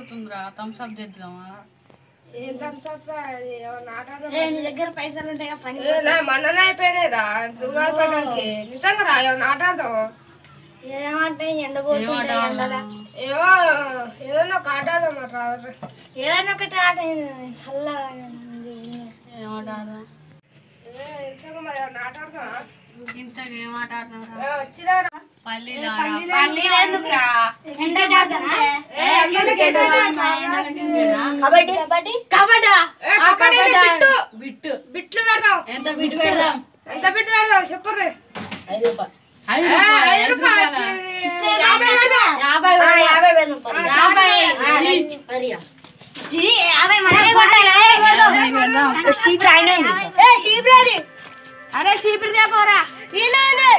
అవుతుందిరా Thums up చేద్దామా ఏం థమ్స్అప్ ఏ, నీ దగ్గర పైసలు ఉంటాయి కదా, పని మొన్ననే అయిపోయినాయి రా దుగాలు పడడానికి నిజంగా రా ఏమన్నా ఆట ఆడదామా ఏమంటే ఎండ కొడుతుంటే ఎండల. ఏమో ఏదైనా ఒక ఆట ఆడదామా రా ఏదైనా ఒకటి ఆట చల్లగా ఉంది. ఏమాటాడదాం ఏ, నిజంగా మరి ఏమన్నా ఆట ఆడదామా ఇంతగా ఏం ఆట ఆడదాం ఏ, వచ్చిరా రా. పల్లీలు ఎండ కొడుతుంటే. ఏ, అందరికీ ఎటు కబడ్డీ కబడ్డీ కబడ్డా ఏ, కబడ్డీ బిట్టు బిట్టు బిట్లు పెడదాం ఎంత బిట్టు పెడదాం ఎంత బిట్టు పెడదాం చెప్పుర్రి ఐదు ఏ, రూపాయలు, ఐదు ఐదు రూపాయలు రూపాయలు. వచ్చి యాభై పెడదాం యాభై పెడదాం. యాభై వేలు యాభై జీ, యాభై మనమే కొట్టాలి. యాభై పెడదాం ఏ, శీప్రాది. అరే చీపిరి తేపోరా ఈయనది.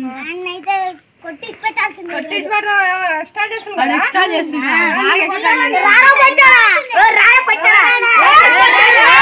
అయితే కొట్టిసి పెట్టాల్సింది కొట్టించి పెడదాం స్టార్ట్ చేస్తున్నాం వాడు కదా? ఎక్స్ట్రా చేస్తున్నాడు బాగా ఎక్స్ట్రా చేస్తున్నాడు. రారా పట్టారా రారా పట్టారా